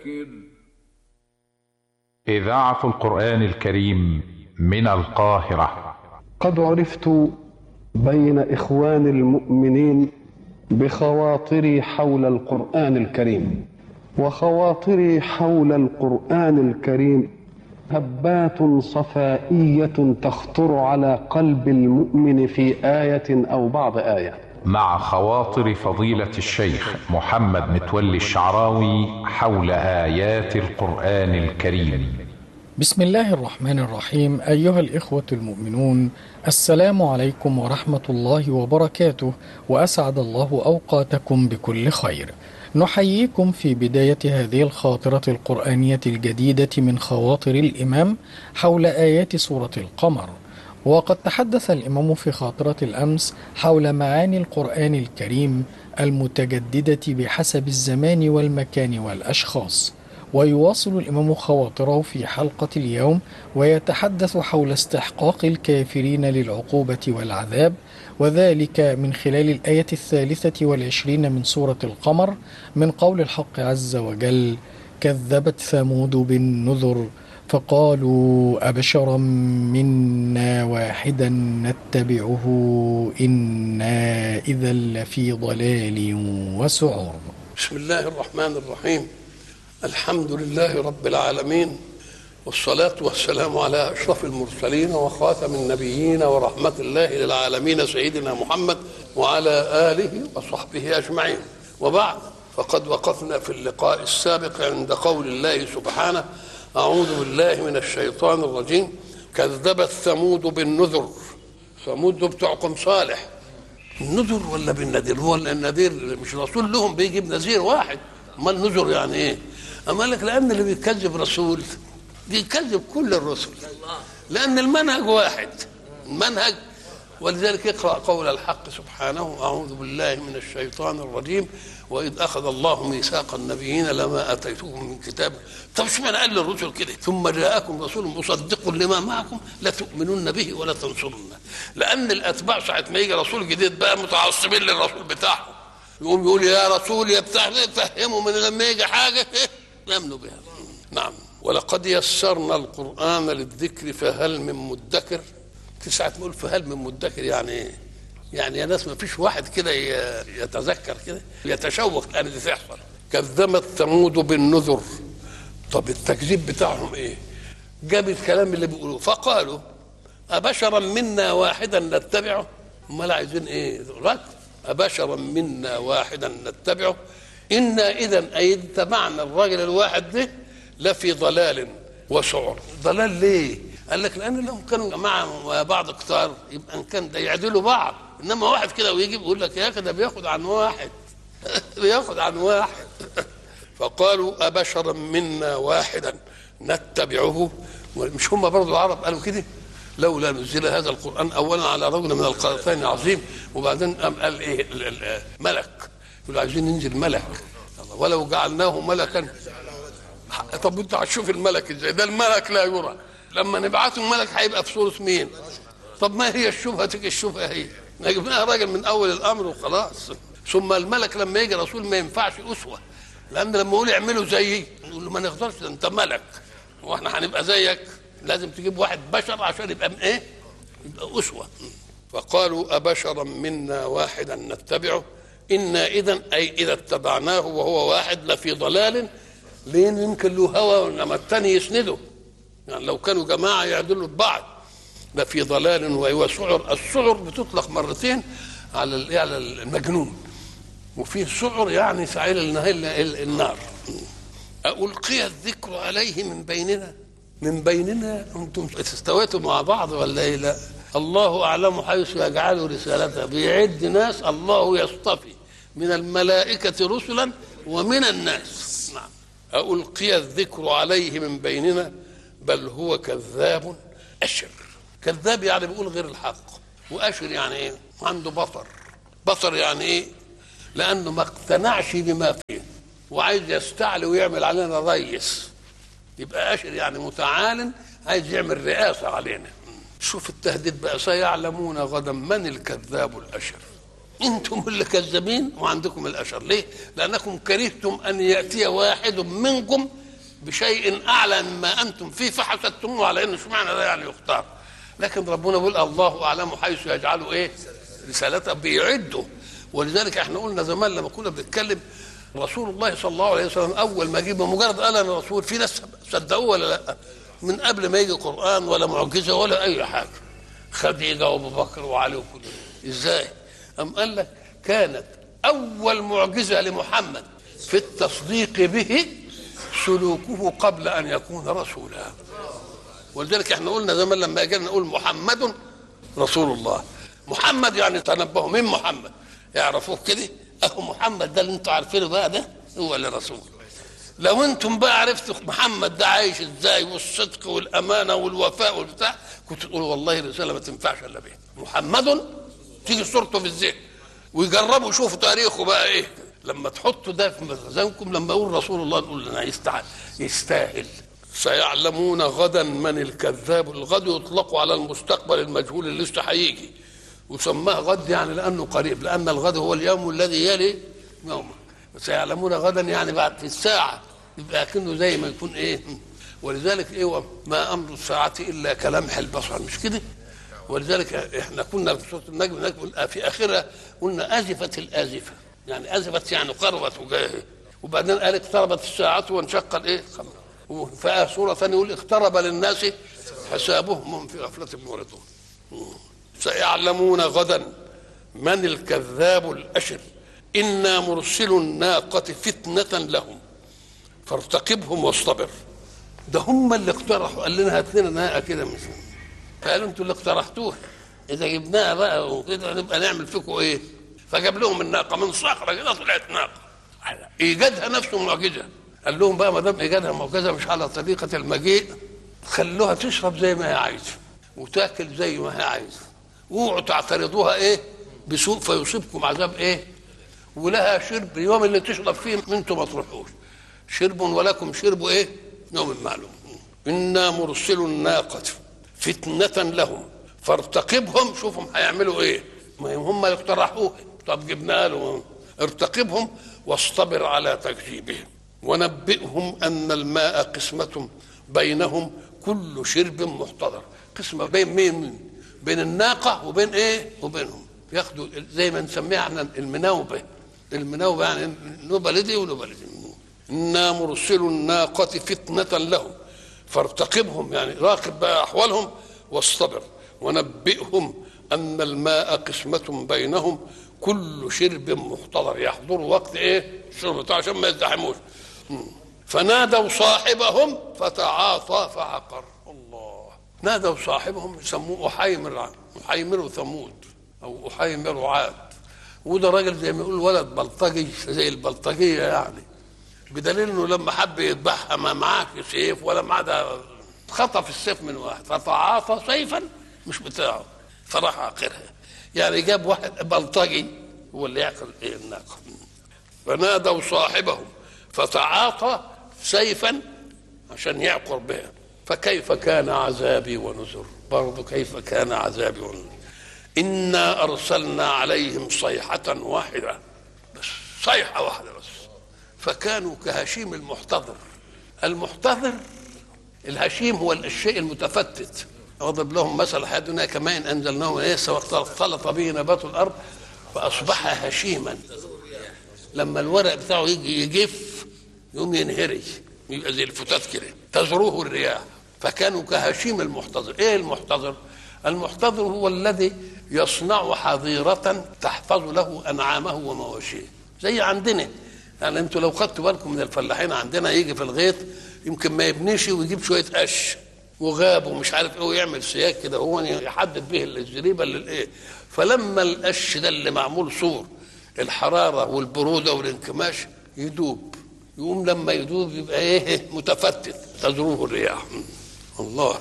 فذكر إذاعة القرآن الكريم من القاهرة قد عرفت بين إخوان المؤمنين بخواطري حول القرآن الكريم وخواطري حول القرآن الكريم هبات صفائية تخطر على قلب المؤمن في آية أو بعض آية مع خواطر فضيلة الشيخ محمد متولي الشعراوي حول آيات القرآن الكريم بسم الله الرحمن الرحيم أيها الإخوة المؤمنون السلام عليكم ورحمة الله وبركاته وأسعد الله أوقاتكم بكل خير نحييكم في بداية هذه الخاطرة القرآنية الجديدة من خواطر الإمام حول آيات سورة القمر وقد تحدث الإمام في خاطرة الأمس حول معاني القرآن الكريم المتجددة بحسب الزمان والمكان والأشخاص ويواصل الإمام خواطره في حلقة اليوم ويتحدث حول استحقاق الكافرين للعقوبة والعذاب وذلك من خلال الآية الثالثة والعشرين من سورة القمر من قول الحق عز وجل كذبت ثمود بالنذر فقالوا أبشرا منا واحدا نتبعه إنا إذا لفي ضلال وسعر بسم الله الرحمن الرحيم الحمد لله رب العالمين والصلاة والسلام على أشرف المرسلين وخاتم النبيين ورحمة الله للعالمين سيدنا محمد وعلى آله وصحبه أجمعين وبعد فقد وقفنا في اللقاء السابق عند قول الله سبحانه أعوذ بالله من الشيطان الرجيم كذبت ثمود بالنذر ثمود بتوعكم صالح النذر ولا بالنذير هو النذير مش رسول لهم بيجي بنذير واحد ما النذر يعني ايه اما لك لان اللي بيكذب رسول بيكذب كل الرسل لان المنهج واحد المنهج ولذلك اقرا قول الحق سبحانه اعوذ بالله من الشيطان الرجيم واذ اخذ الله ميثاق النبيين لما اتيتكم من كتاب طب اشمعنى قال للرسل كده ثم جاءكم رسول مصدق لما معكم لتؤمنن به ولا تنصرنه لان الاتباع ساعه ما يجي رسول جديد بقى متعصبين للرسول بتاعهم يقوم يقول يا رسول يا بتاع فهموا من لما يجي حاجه يامنوا بها نعم ولقد يسرنا القران للذكر فهل من مدكر ساعة نقول فهل من مدكر يعني ايه؟ يعني يا ناس ما فيش واحد كده يتذكر كده يتشوق لان دي تحصل كذبت ثمود بالنذر طب التكذيب بتاعهم ايه؟ جاب الكلام اللي بيقولوه فقالوا أبشرا منا واحدا نتبعه امال عايزين ايه؟ رد أبشرا منا واحدا نتبعه إنا إذا أي اتبعنا الراجل الواحد ده لفي ضلال وسعر ضلال ليه؟ قال لك لان لهم كانوا جماعه بعض كتار يبقى ان كان ده يعدلوا بعض انما واحد كده ويجي يقول لك يا اخي ده بياخد عن واحد بياخد عن واحد فقالوا أبشرا منا واحدا نتبعه مش هم برضو العرب قالوا كده لولا نزل هذا القرآن أولا على رجل من القريتين عظيم وبعدين قام قال إيه ملك يقولوا عايزين ننزل ملك ولو جعلناه ملكا طب انت هتشوف الملك ازاي ده الملك لا يرى لما نبعثه الملك هيبقى في صورة مين طب ما هي الشبهة تيجي الشبهة هي نجيبها راجل من أول الأمر وخلاص ثم الملك لما يجي رسول ما ينفعش أسوة لأن لما يقول اعملوا زيي يقول له ما نقدرش أنت ملك واحنا هنبقى زيك لازم تجيب واحد بشر عشان يبقى من ايه؟ يبقى أسوة فقالوا أبشرا منا واحدا نتبعه إنا إذا أي إذا اتبعناه وهو واحد لفي ضلال لين يمكن له هوى انما الثاني يسنده يعني لو كانوا جماعة يعدلوا ببعض ده في ضلال وهو سعر السعر بتطلق مرتين على على المجنون وفي سعر يعني سعير النار ألقي الذكر عليه من بيننا من بيننا أنتم استويتوا مع بعض ولا إيه لا الله أعلم حيث يجعل رسالته بيعد ناس الله يصطفي من الملائكة رسلا ومن الناس نعم ألقي الذكر عليه من بيننا بل هو كذاب أشر كذاب يعني بيقول غير الحق وأشر يعني إيه عنده بطر بطر يعني إيه لأنه ما اقتنعش بما فيه وعايز يستعلي ويعمل علينا ريس يبقى أشر يعني متعال عايز يعمل رئاسة علينا شوف التهديد بقى سيعلمون غدا من الكذاب الأشر انتم اللي كذابين وعندكم الاشر ليه لانكم كرهتم ان ياتي واحد منكم بشيء اعلى مما انتم فيه فحسدتموه على انه اشمعنى ده يعني يختار لكن ربنا بيقول الله اعلم حيث يجعله ايه رسالته بيعده ولذلك احنا قلنا زمان لما كنا بنتكلم رسول الله صلى الله عليه وسلم اول ما جه بمجرد قال انا رسول في ناس صدقوه ولا لا من قبل ما يجي قران ولا معجزه ولا اي حاجه خديجه وابو بكر وعلي وكل ازاي ام قال لك كانت اول معجزه لمحمد في التصديق به سلوكه قبل ان يكون رسولا ولذلك احنا قلنا زمان لما اجينا نقول محمد رسول الله محمد يعني تنبهوا من محمد يعرفوه كده اهو محمد ده اللي انتوا عارفينه بقى ده هو اللي رسول لو انتم بقى عرفتوا محمد ده عايش ازاي والصدق والامانه والوفاء والبتاع كنت تقولوا والله الرساله ما تنفعش الا به محمد تيجي صورته في الذهن ويجربوا يشوفوا تاريخه بقى ايه لما تحطوا ده في مخزنكم لما اقول رسول الله نقول لنا يستاهل يستاهل سيعلمون غدا من الكذاب الغد يطلق على المستقبل المجهول اللي لسه هيجي وسماه غد يعني لانه قريب لان الغد هو اليوم الذي يلي يومه سيعلمون غدا يعني بعد في الساعه يبقى كأنه زي ما يكون ايه ولذلك ايه ما امر الساعه الا كلمح البصر مش كده ولذلك احنا كنا في سوره النجم نقول في اخرها قلنا ازفت الازفه يعني ازفت يعني قربت وجايه وبعدين قال اقتربت الساعه وانشق الايه وفي سوره ثانيه يقول اقترب للناس حسابهم هم في غفله معرضون سيعلمون غدا من الكذاب الاشر انا مرسل الناقه فتنه لهم فارتقبهم واصطبر ده هم اللي اقترحوا قال لنا هات لنا ناقه كده مثلا فقالوا انتوا اللي اقترحتوها اذا جبناها بقى وكده نبقى نعمل فيكم ايه فجاب لهم الناقه من صخره كده طلعت ناقه ايجادها نفسه معجزه قال لهم بقى ما دام ايجادها معجزه مش على طريقه المجيء خلوها تشرب زي ما هي عايزه وتاكل زي ما هي عايزه اوعوا تعترضوها ايه بسوء فيصيبكم عذاب ايه ولها شرب اليوم اللي تشرب فيه انتم ما تروحوش شرب ولكم شرب ايه يوم معلوم انا مرسل الناقه فتنه لهم فارتقبهم شوفهم هيعملوا ايه ما هم اللي اقترحوه طب جبنا له ارتقبهم واصطبر على تكذيبهم ونبئهم ان الماء قسمه بينهم كل شرب محتضر قسمه بين مين بين الناقه وبين ايه وبينهم ياخدوا زي ما نسميها احنا المناوبه المناوبه يعني نوبه لدي ونوبه لدي انا مرسل الناقه فتنه لهم فارتقبهم يعني راقب بقى احوالهم واصطبر ونبئهم ان الماء قسمه بينهم كل شرب محتضر يحضر وقت ايه الشرب عشان ما يزدحموش فنادوا صاحبهم فتعاطى فعقر الله نادوا صاحبهم يسموه أحيمر أحيمر وثمود أو أحيمر عاد وده راجل زي ما يقول ولد بلطجي زي البلطجية يعني بدليل انه لما حب يذبحها ما معاه سيف ولا معاه ده خطف السيف من واحد فتعاطى سيفا مش بتاعه فراح عاقرها يعني جاب واحد بلطجي هو اللي يعقل ايه الناقه فنادوا صاحبهم فتعاطى سيفا عشان يعقر بها فكيف كان عذابي ونذر برضه كيف كان عذابي ونذر إنا أرسلنا عليهم صيحة واحدة بس صيحة واحدة بس فكانوا كهشيم المحتضر المحتضر الهشيم هو الشيء المتفتت أضرب لهم مثل حياتنا كماء أنزلناه من يسا واختلط به نبات الأرض فأصبح هشيما لما الورق بتاعه يجي يجف يقوم ينهري يبقى زي الفتات كده تزروه الرياح فكانوا كهشيم المحتضر ايه المحتضر المحتضر هو الذي يصنع حظيرة تحفظ له أنعامه ومواشيه زي عندنا يعني انتوا لو خدتوا بالكم من الفلاحين عندنا يجي في الغيط يمكن ما يبنيش ويجيب شوية قش وغاب ومش عارف ايه ويعمل سياج كده هو يحدد به الزريبة للايه فلما القش ده اللي معمول سور الحرارة والبرودة والانكماش يدوب يقوم لما يدوب يبقى ايه متفتت تزروه الرياح الله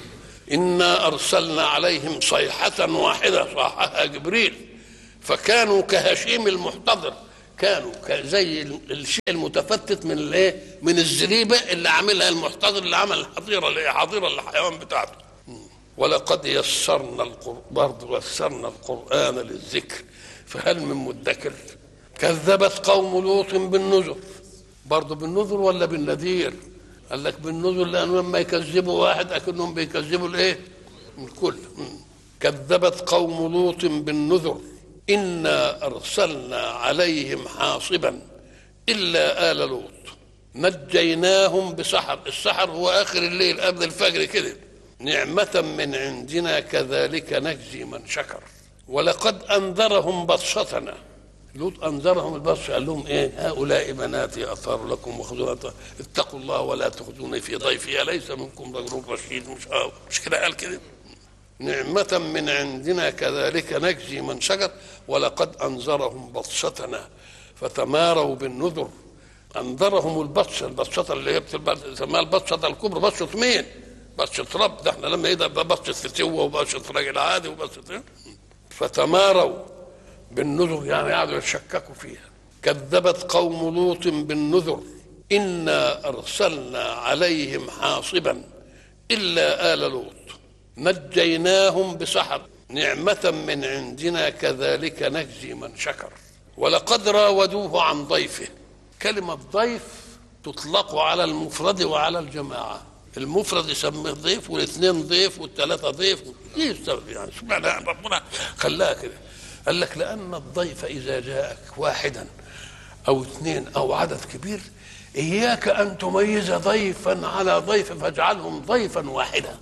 إنا أرسلنا عليهم صيحة واحدة صاحها جبريل فكانوا كهشيم المحتضر كانوا زي الشيء المتفتت من الايه؟ من الزريبه اللي عاملها المحتضر اللي عمل الحظيره اللي هي حظيره الحيوان بتاعته. ولقد يسرنا القرآن برضه يسرنا القرآن للذكر فهل من مدكر كذبت قوم لوط بالنذر برضه بالنذر ولا بالنذير قال لك بالنذر لانه لما يكذبوا واحد اكنهم بيكذبوا الايه الكل كذبت قوم لوط بالنذر انا ارسلنا عليهم حاصبا الا ال لوط نجيناهم بسحر السحر هو اخر الليل قبل الفجر كده نعمة من عندنا كذلك نجزي من شكر ولقد انذرهم بطشتنا لوط انذرهم البطش قال لهم ايه هؤلاء بناتي اثار لكم وخذوا اتقوا الله ولا تخذوني في ضيفي اليس منكم رجل رشيد مش آه مش كده قال كده نعمة من عندنا كذلك نجزي من شكر ولقد انذرهم بطشتنا فتماروا بالنذر انذرهم البطشه البطشه اللي هي بتسمى البطشه الكبرى بطشه مين؟ بطشه رب ده احنا لما يبقى بطشه فتوه وبطشه راجل عادي وبطشه إيه؟ فتماروا بالنذر يعني قعدوا يتشككوا فيها كذبت قوم لوط بالنذر انا ارسلنا عليهم حاصبا الا ال لوط نجيناهم بسحر نعمه من عندنا كذلك نجزي من شكر ولقد راودوه عن ضيفه كلمة ضيف تطلق على المفرد وعلى الجماعة المفرد يسميه ضيف والاثنين ضيف والثلاثة ضيف ايه السبب يعني سبحان ربنا خلاها كده قال لك لأن الضيف إذا جاءك واحدا أو اثنين أو عدد كبير إياك أن تميز ضيفا على ضيف فاجعلهم ضيفا واحدا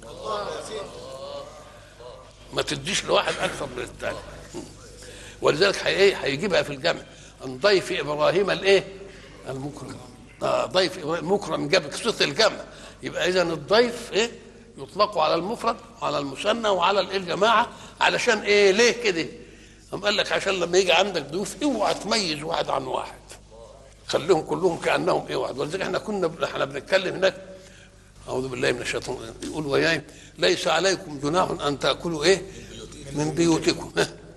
ما تديش لواحد أكثر من الثاني ولذلك هيجيبها في الجمع عن ضيف إبراهيم الإيه؟ المكرم آه ضيف مكرم جاب صيغه الجمع يبقى اذا الضيف ايه يطلق على المفرد وعلى المثنى وعلى الجماعه علشان ايه ليه كده قام قال لك عشان لما يجي عندك ضيوف اوعى تميز واحد عن واحد خليهم كلهم كانهم ايه واحد ولذلك احنا كنا احنا بنتكلم هناك اعوذ بالله من الشيطان يقول وياي ليس عليكم جناح ان تاكلوا ايه من بيوتكم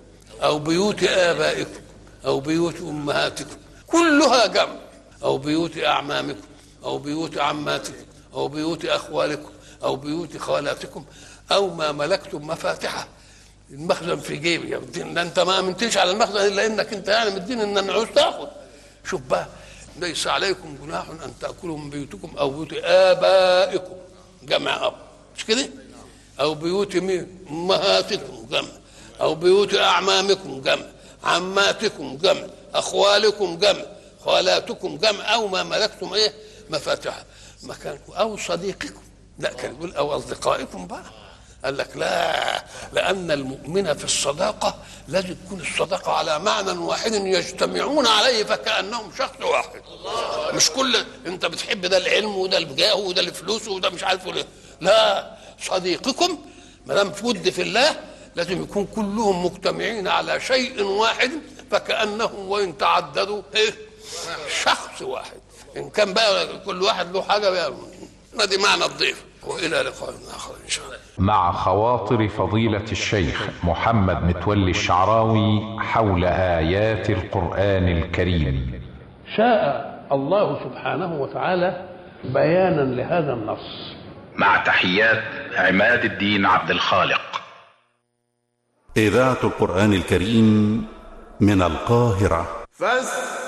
او بيوت ابائكم او بيوت امهاتكم كلها جمع أو بيوت أعمامكم أو بيوت عماتكم أو بيوت أخوالكم أو بيوت خالاتكم أو ما ملكتم مفاتحه المخزن في جيبي يا الدين انت ما امنتش على المخزن الا انك انت يعني مدين ان انا عاوز تاخذ شوف بقى ليس عليكم جناح ان تاكلوا من بيوتكم او بيوت ابائكم جمع اب مش كده؟ او بيوت مين؟ امهاتكم جمع او بيوت اعمامكم جمع عماتكم جمع اخوالكم جمع خالاتكم جمع او ما ملكتم ايه مفاتحها مكانكم او صديقكم لا كان يقول او اصدقائكم بقى قال لك لا لان المؤمن في الصداقه لازم تكون الصداقه على معنى واحد يجتمعون عليه فكانهم شخص واحد مش كل انت بتحب ده العلم وده الجاه وده الفلوس وده مش عارف ليه لا صديقكم ما دام ود في الله لازم يكون كلهم مجتمعين على شيء واحد فكانهم وان تعددوا ايه شخص واحد ان كان بقى كل واحد له حاجه بقى دي معنى الضيف والى لقاء اخر ان شاء الله مع خواطر فضيلة الشيخ محمد متولي الشعراوي حول آيات القرآن الكريم شاء الله سبحانه وتعالى بيانا لهذا النص مع تحيات عماد الدين عبد الخالق إذاعة القرآن الكريم من القاهرة فاستمعوا